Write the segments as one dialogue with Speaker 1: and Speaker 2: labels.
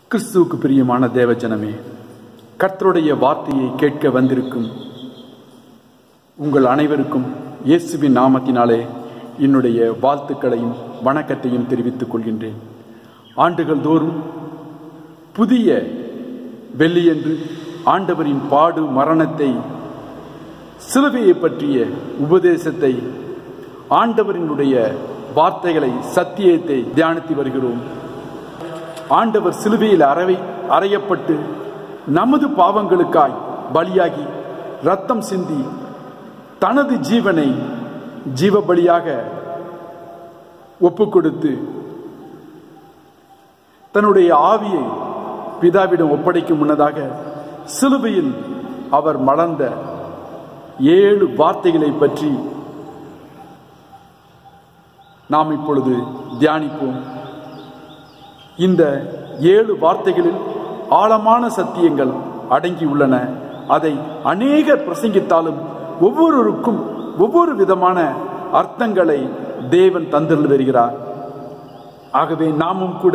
Speaker 1: கிறிஸ்துவுக்கு பிரியமான தேவஜனமே கர்த்தருடைய வார்த்தையை கேட்க வந்திருக்கும் உங்கள் அனைவருக்கும் இயேசுவின் நாமத்தினாலே என்னுடைய வாழ்த்துக்களையும் வணக்கத்தையும் தெரிவித்துக் கொள்கின்றேன் ஆண்டுகள் தோறும் புதிய வெள்ளியன்று ஆண்டவரின் பாடு மரணத்தை சிலுவையை பற்றிய உபதேசத்தை ஆண்டவரினுடைய வார்த்தைகளை சத்தியத்தை தியானித்து வருகிறோம் ஆண்டவர் சிலுவையில் அறவை அறையப்பட்டு நமது பாவங்களுக்காய் பலியாகி ரத்தம் சிந்தி தனது ஜீவனை ஜீவ பலியாக ஒப்பு கொடுத்து தன்னுடைய ஆவியை பிதாவிடம் ஒப்படைக்கும் முன்னதாக சிலுவையில் அவர் மலர்ந்த ஏழு வார்த்தைகளை பற்றி நாம் இப்பொழுது தியானிப்போம் இந்த ஏழு வார்த்தைகளில் ஆழமான சத்தியங்கள் அடங்கியுள்ளன அதை அநேகர் பிரசங்கித்தாலும் ஒவ்வொருவருக்கும் ஒவ்வொரு விதமான அர்த்தங்களை தேவன் தந்திருந்து வருகிறார் ஆகவே நாமும் கூட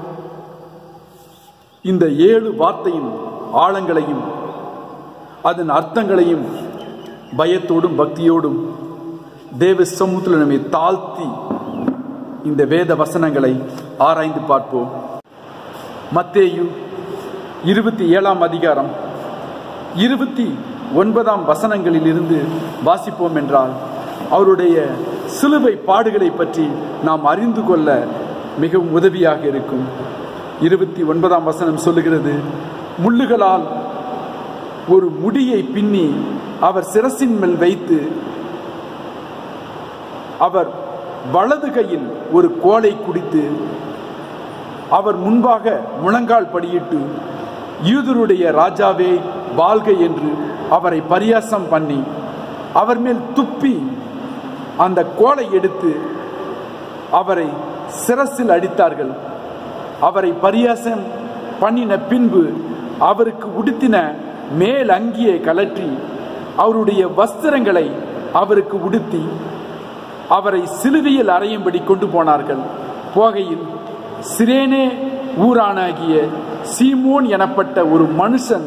Speaker 1: இந்த ஏழு வார்த்தையின் ஆழங்களையும் அதன் அர்த்தங்களையும் பயத்தோடும் பக்தியோடும் தேவ சமூகத்தில் நம்மை தாழ்த்தி இந்த வேத வசனங்களை ஆராய்ந்து பார்ப்போம் மத்தேயு இருபத்தி ஏழாம் அதிகாரம் இருபத்தி ஒன்பதாம் வசனங்களில் இருந்து வாசிப்போம் என்றால் அவருடைய சிலுவை பாடுகளை பற்றி நாம் அறிந்து கொள்ள மிகவும் உதவியாக இருக்கும் இருபத்தி ஒன்பதாம் வசனம் சொல்லுகிறது முள்ளுகளால் ஒரு முடியை பின்னி அவர் சிரசின் மேல் வைத்து அவர் வலது கையில் ஒரு கோலை குடித்து அவர் முன்பாக முழங்கால் படியிட்டு யூதருடைய ராஜாவே வாழ்க என்று அவரை பரியாசம் பண்ணி அவர் மேல் துப்பி அந்த கோலை எடுத்து அவரை சிரசில் அடித்தார்கள் அவரை பரியாசம் பண்ணின பின்பு அவருக்கு உடுத்தின மேல் அங்கியை கலற்றி அவருடைய வஸ்திரங்களை அவருக்கு உடுத்தி அவரை சிலுவையில் அறையும்படி கொண்டு போனார்கள் போகையில் சிரேனே ஊரானாகிய சீமோன் எனப்பட்ட ஒரு மனுஷன்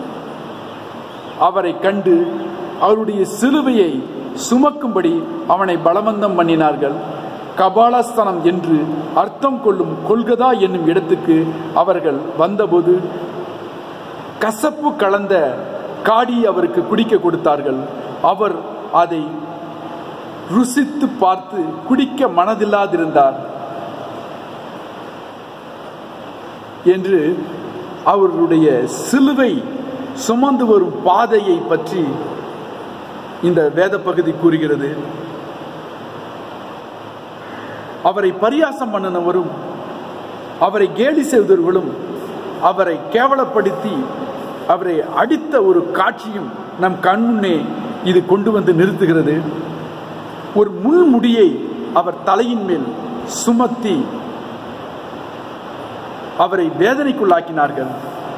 Speaker 1: அவரை கண்டு அவருடைய சிலுவையை சுமக்கும்படி அவனை பலவந்தம் பண்ணினார்கள் கபாலஸ்தனம் என்று அர்த்தம் கொள்ளும் கொள்கதா என்னும் இடத்துக்கு அவர்கள் வந்தபோது கசப்பு கலந்த காடி அவருக்கு குடிக்க கொடுத்தார்கள் அவர் அதை ருசித்து பார்த்து குடிக்க மனதில்லாதிருந்தார் என்று அவருடைய சிலுவை சுமந்து வரும் பாதையை பற்றி இந்த வேத பகுதி கூறுகிறது அவரை பரியாசம் பண்ணினவரும் அவரை கேலி செய்தவர்களும் அவரை கேவலப்படுத்தி அவரை அடித்த ஒரு காட்சியும் நம் கண்முன்னே இது கொண்டு வந்து நிறுத்துகிறது ஒரு முள்முடியை அவர் தலையின் மேல் சுமத்தி அவரை வேதனைக்குள்ளாக்கினார்கள்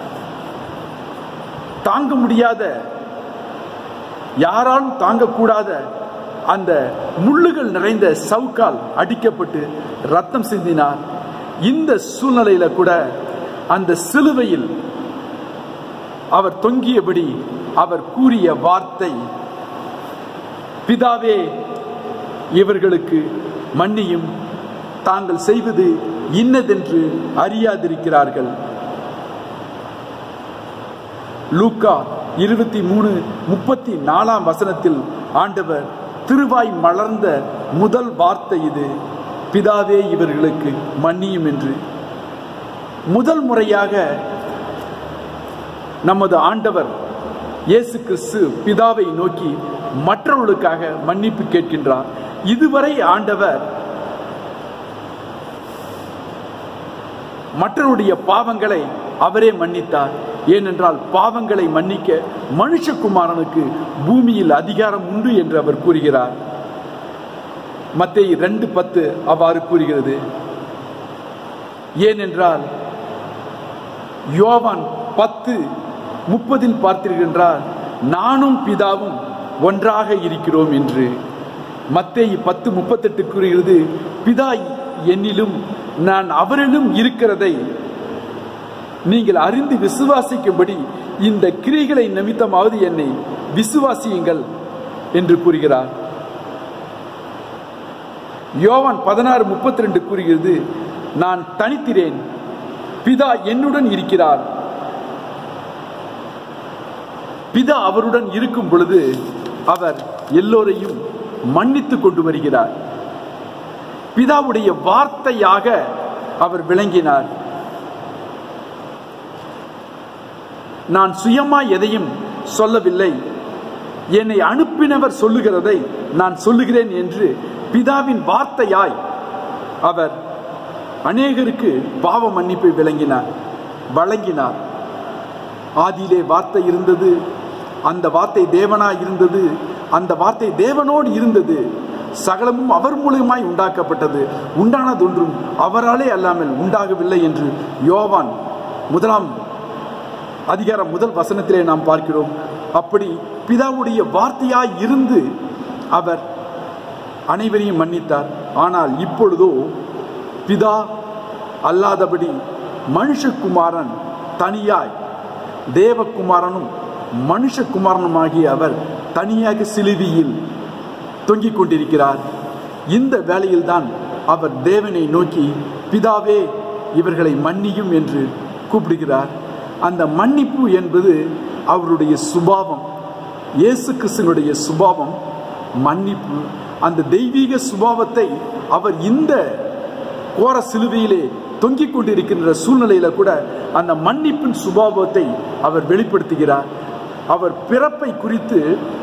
Speaker 1: தாங்க முடியாத யாராலும் தாங்கக்கூடாத அந்த முள்ளுகள் நிறைந்த சவுக்கால் அடிக்கப்பட்டு ரத்தம் சிந்தினார் இந்த சூழ்நிலையில கூட அந்த சிலுவையில் அவர் தொங்கியபடி அவர் கூறிய வார்த்தை பிதாவே இவர்களுக்கு மன்னியும் தாங்கள் செய்வது இன்னதென்று அறியாதிருக்கிறார்கள் லூக்கா இருபத்தி மூணு முப்பத்தி நாலாம் வசனத்தில் ஆண்டவர் திருவாய் மலர்ந்த முதல் வார்த்தை இது பிதாவே இவர்களுக்கு மன்னியும் என்று முதல் முறையாக நமது ஆண்டவர் இயேசு கிறிஸ்து பிதாவை நோக்கி மற்றவர்களுக்காக மன்னிப்பு கேட்கின்றார் இதுவரை ஆண்டவர் மற்றவருடைய பாவங்களை அவரே மன்னித்தார் ஏனென்றால் பாவங்களை மன்னிக்க மனுஷகுமாரனுக்கு பூமியில் அதிகாரம் உண்டு என்று அவர் கூறுகிறார் மத்திய ரெண்டு பத்து அவ்வாறு கூறுகிறது ஏனென்றால் யோவான் பத்து முப்பதில் பார்த்தீர்கள் நானும் பிதாவும் ஒன்றாக இருக்கிறோம் என்று மத்தேயு பத்து முப்பத்தெட்டு கூறுகிறது பிதா என்னிலும் நான் அவரிலும் இருக்கிறதை நீங்கள் அறிந்து விசுவாசிக்கும்படி இந்த கிரிகளை நிமித்தமாவது என்னை விசுவாசியுங்கள் என்று கூறுகிறார் யோவான் பதினாறு முப்பத்தி ரெண்டு கூறுகிறது நான் தனித்திரேன் பிதா என்னுடன் இருக்கிறார் பிதா அவருடன் இருக்கும் பொழுது அவர் எல்லோரையும் மன்னித்து கொண்டு வருகிறார் பிதாவுடைய வார்த்தையாக அவர் விளங்கினார் நான் சுயமாய் எதையும் சொல்லவில்லை என்னை அனுப்பினவர் சொல்லுகிறதை நான் சொல்லுகிறேன் என்று பிதாவின் வார்த்தையாய் அவர் அநேகருக்கு பாவ மன்னிப்பை விளங்கினார் வழங்கினார் ஆதியிலே வார்த்தை இருந்தது அந்த வார்த்தை தேவனாய் இருந்தது அந்த வார்த்தை தேவனோடு இருந்தது சகலமும் அவர் மூலியமாய் உண்டாக்கப்பட்டது உண்டானதொன்றும் அவராலே அல்லாமல் உண்டாகவில்லை என்று யோவான் முதலாம் அதிகாரம் முதல் வசனத்திலே நாம் பார்க்கிறோம் அப்படி பிதாவுடைய வார்த்தையாய் இருந்து அவர் அனைவரையும் மன்னித்தார் ஆனால் இப்பொழுதோ பிதா அல்லாதபடி மனுஷகுமாரன் தனியாய் தேவகுமாரனும் மனுஷகுமாரனுமாகிய அவர் தனியாக சிலுவியில் தொங்கிக் கொண்டிருக்கிறார் இந்த வேளையில்தான் அவர் தேவனை நோக்கி பிதாவே இவர்களை மன்னியும் என்று கூப்பிடுகிறார் அந்த மன்னிப்பு என்பது அவருடைய சுபாவம் இயேசு கிறிஸ்தனுடைய சுபாவம் மன்னிப்பு அந்த தெய்வீக சுபாவத்தை அவர் இந்த கோர சிலுவையிலே தொங்கிக் கொண்டிருக்கின்ற சூழ்நிலையில கூட அந்த மன்னிப்பின் சுபாவத்தை அவர் வெளிப்படுத்துகிறார் அவர் பிறப்பை குறித்து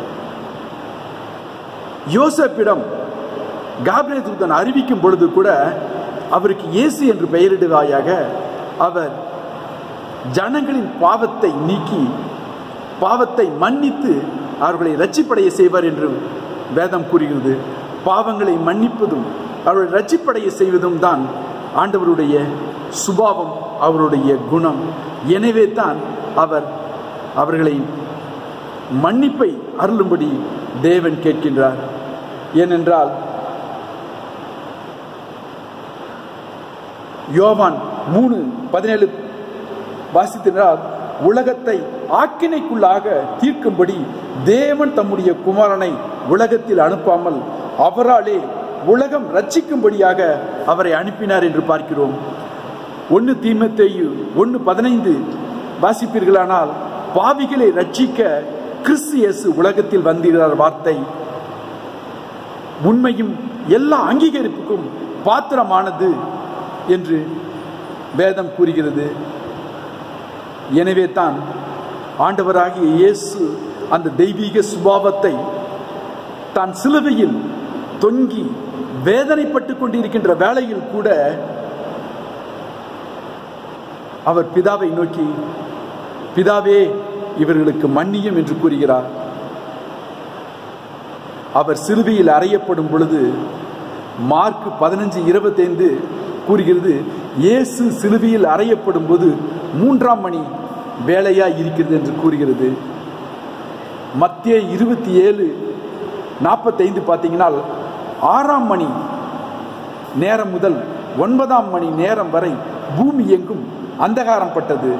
Speaker 1: யோசப்பிடம் காபிரே தூதன் அறிவிக்கும் பொழுது கூட அவருக்கு இயேசு என்று பெயரிடுவாயாக அவர் ஜனங்களின் பாவத்தை நீக்கி பாவத்தை மன்னித்து அவர்களை ரட்சிப்படைய செய்வார் என்று வேதம் கூறுகிறது பாவங்களை மன்னிப்பதும் அவர்களை ரட்சிப்படைய செய்வதும் தான் ஆண்டவருடைய சுபாவம் அவருடைய குணம் எனவே தான் அவர் அவர்களை மன்னிப்பை அருளும்படி தேவன் கேட்கின்றார் ஏனென்றால் யோவான் மூணு பதினேழு வாசித்தினால் உலகத்தை ஆக்கினைக்குள்ளாக தீர்க்கும்படி தேவன் தம்முடைய குமாரனை உலகத்தில் அனுப்பாமல் அவராலே உலகம் ரட்சிக்கும்படியாக அவரை அனுப்பினார் என்று பார்க்கிறோம் ஒன்று தீமத்தேயு ஒன்று பதினைந்து வாசிப்பீர்களானால் பாவிகளை ரட்சிக்க கிறிஸ்து இயேசு உலகத்தில் வந்திருக்கிறார் வார்த்தை உண்மையும் எல்லா அங்கீகரிப்புக்கும் பாத்திரமானது என்று வேதம் கூறுகிறது எனவே தான் ஆண்டவராகிய இயேசு அந்த தெய்வீக சுபாவத்தை தான் சிலுவையில் தொங்கி வேதனைப்பட்டு கொண்டிருக்கின்ற வேளையில் கூட அவர் பிதாவை நோக்கி பிதாவே இவர்களுக்கு மன்னியும் என்று கூறுகிறார் அவர் சிலுவையில் அறையப்படும் பொழுது மார்க் பதினஞ்சு இருபத்தைந்து கூறுகிறது இயேசு சிலுவையில் அறையப்படும் போது மூன்றாம் மணி வேலையா இருக்கிறது என்று கூறுகிறது மத்திய இருபத்தி ஏழு நாற்பத்தைந்து பார்த்தீங்கன்னா ஆறாம் மணி நேரம் முதல் ஒன்பதாம் மணி நேரம் வரை பூமி எங்கும் அந்தகாரம் பட்டது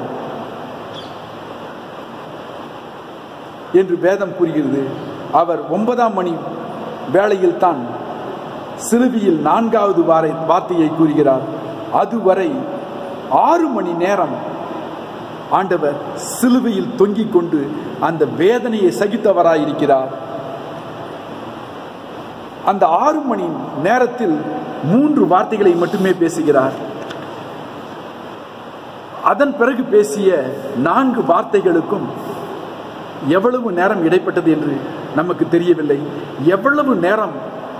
Speaker 1: என்று வேதம் கூறுகிறது அவர் ஒன்பதாம் மணி வேளையில் தான் சிலுவையில் நான்காவது வாரை வார்த்தையை கூறுகிறார் அதுவரை ஆறு மணி நேரம் ஆண்டவர் சிலுவையில் தொங்கிக் கொண்டு அந்த வேதனையை சகித்தவராயிருக்கிறார் அந்த ஆறு மணி நேரத்தில் மூன்று வார்த்தைகளை மட்டுமே பேசுகிறார் அதன் பிறகு பேசிய நான்கு வார்த்தைகளுக்கும் எவ்வளவு நேரம் இடைப்பட்டது என்று நமக்கு தெரியவில்லை எவ்வளவு நேரம்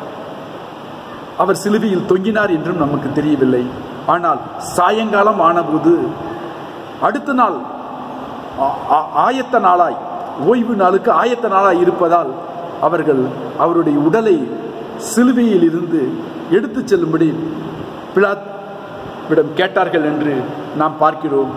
Speaker 1: அவர் சிலுவையில் தொங்கினார் என்றும் நமக்கு தெரியவில்லை ஆனால் சாயங்காலம் ஆனபோது அடுத்த நாள் ஆ- ஆ- ஆயத்த நாளாய் ஓய்வு நாளுக்கு ஆயத்த நாளாய் இருப்பதால் அவர்கள் அவருடைய உடலை சிலுவையில் இருந்து எடுத்துச் செல்லும்படி பிலாத்திடம் கேட்டார்கள் என்று நாம் பார்க்கிறோம்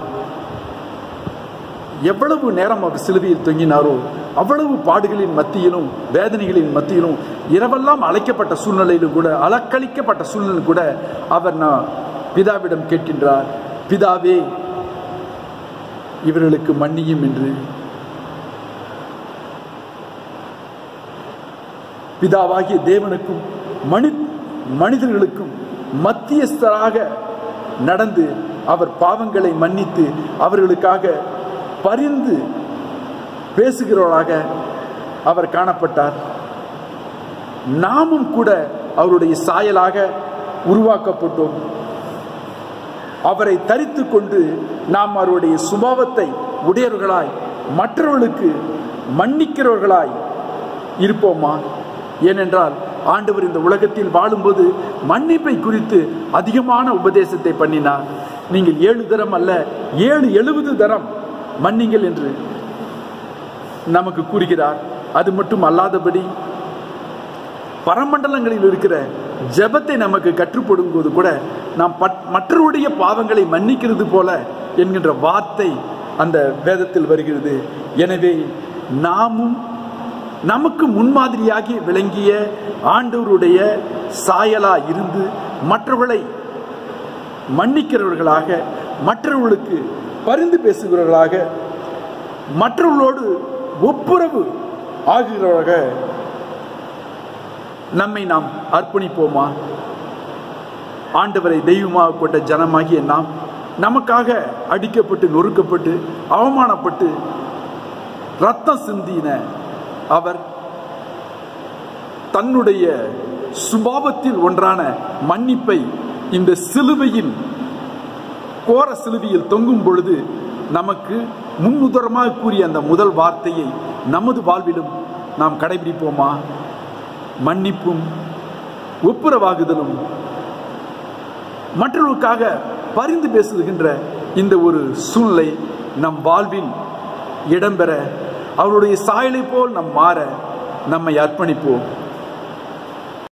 Speaker 1: எவ்வளவு நேரம் அவர் சிலுவையில் தொங்கினாரோ அவ்வளவு பாடுகளின் மத்தியிலும் வேதனைகளின் மத்தியிலும் இரவெல்லாம் அழைக்கப்பட்ட சூழ்நிலையிலும் கூட அலக்களிக்கப்பட்ட சூழ்நிலையில் கூட அவர் நான் பிதாவிடம் கேட்கின்றார் பிதாவே இவர்களுக்கு மன்னியும் என்று பிதாவாகிய தேவனுக்கும் மனி மனிதர்களுக்கும் மத்தியஸ்தராக நடந்து அவர் பாவங்களை மன்னித்து அவர்களுக்காக பரிந்து பேசுகிறவராக அவர் காணப்பட்டார் நாமும் கூட அவருடைய சாயலாக உருவாக்கப்பட்டோம் அவரை தரித்து கொண்டு நாம் அவருடைய சுபாவத்தை உடையவர்களாய் மற்றவர்களுக்கு மன்னிக்கிறவர்களாய் இருப்போமா ஏனென்றால் ஆண்டவர் இந்த உலகத்தில் வாழும்போது மன்னிப்பை குறித்து அதிகமான உபதேசத்தை பண்ணினார் நீங்கள் ஏழு தரம் அல்ல ஏழு எழுபது தரம் மன்னிங்கள் என்று நமக்கு கூறுகிறார் அது மட்டும் அல்லாதபடி பரமண்டலங்களில் இருக்கிற ஜெபத்தை நமக்கு கற்றுப்படும் போது கூட நாம் பட்- மற்றவருடைய பாவங்களை மன்னிக்கிறது போல என்கின்ற வார்த்தை அந்த வேதத்தில் வருகிறது எனவே நாமும் நமக்கு முன்மாதிரியாகி விளங்கிய ஆண்டவருடைய சாயலா இருந்து மற்றவர்களை மன்னிக்கிறவர்களாக மற்றவர்களுக்கு பரிந்து பேசுகிறவர்களாக மற்றவர்களோடு ஒப்புரவு ஆகுகிறவர்களாக நம்மை நாம் அர்ப்பணிப்போமா ஆண்டவரை தெய்வமாக கொண்ட ஜனமாகிய நாம் நமக்காக அடிக்கப்பட்டு நொறுக்கப்பட்டு அவமானப்பட்டு ரத்தம் சிந்தின அவர் தன்னுடைய சுபாவத்தில் ஒன்றான மன்னிப்பை இந்த சிலுவையில் கோர சிலுவையில் தொங்கும் பொழுது நமக்கு முன்னுதரமாக கூறிய அந்த முதல் வார்த்தையை நமது வாழ்விலும் நாம் கடைபிடிப்போமா மன்னிப்பும் ஒப்புரவாகுதலும் மற்றவர்களுக்காக பரிந்து பேசுகின்ற இந்த ஒரு சூழ்நிலை நம் வாழ்வில் இடம்பெற அவருடைய சாயலை போல் நம் மாற நம்மை அர்ப்பணிப்போம்